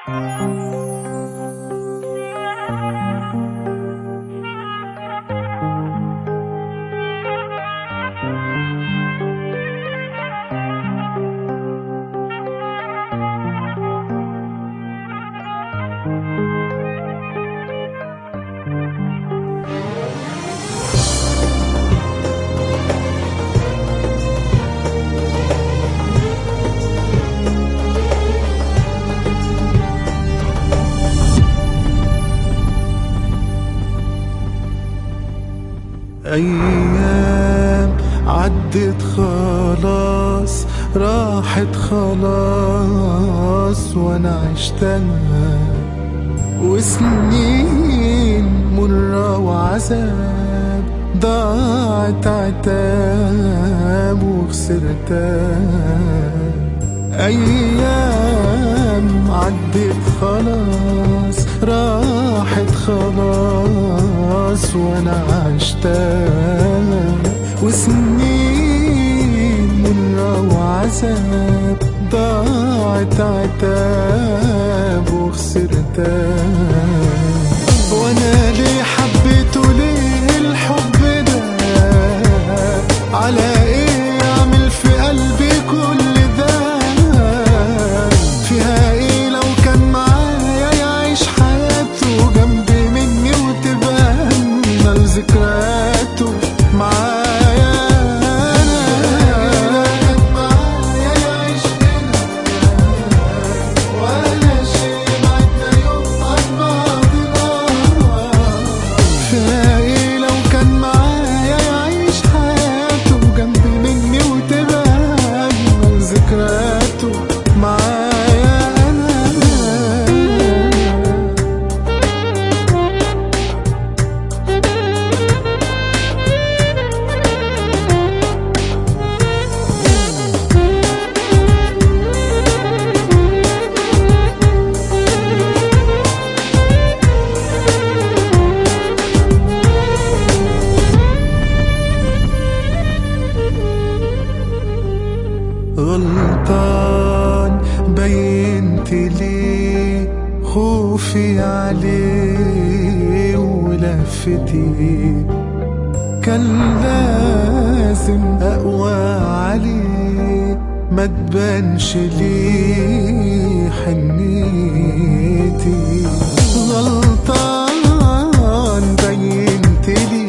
أيام عدت خلاص راحت خلاص وأنا عشتها وسنين مرة وعذاب ضاعت عتاب وخسرتها أيام عدت خلاص راحت خلاص وأنا عشتها وسنين مرة وعذاب ضاعت عتاب وخسرتها وانا ليه حبيته ليه الحب ده على ايه اعمل في قلبي كل ده فيها ايه لو كان معايا يعيش حياته جنبي مني وتبقى اجمل ذكرياته معايا انا كان معايا يعيش هنا ولا شيء بعدنا يوم عن بعضنا فيها ايه لو كان معايا يعيش حياته جنبي مني وتبقى اجمل ذكرياته معايا انا غلطان بينت لي خوفي عليه ولفتي كان لازم اقوى عليه ما تبانش لي حنيتي غلطان بينت لي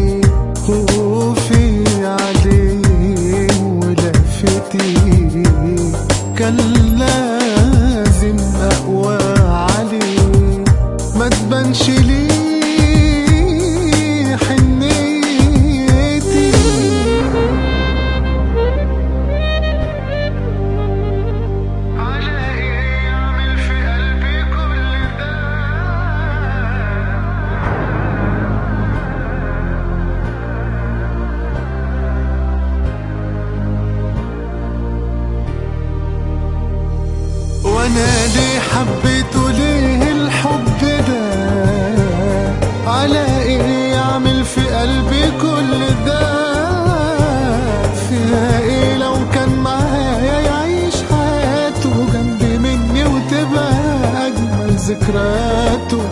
خوفي عليه ولفتي كان لازم اقوى عليه ما تبانش لي حنيتي على ايه يعمل في قلبي كل ده وانا ليه حبيته ليه الحب ده على ايه يعمل في قلبي كل ده فيها ايه لو كان معايا يعيش حياته جنبي مني وتبقى اجمل ذكرياته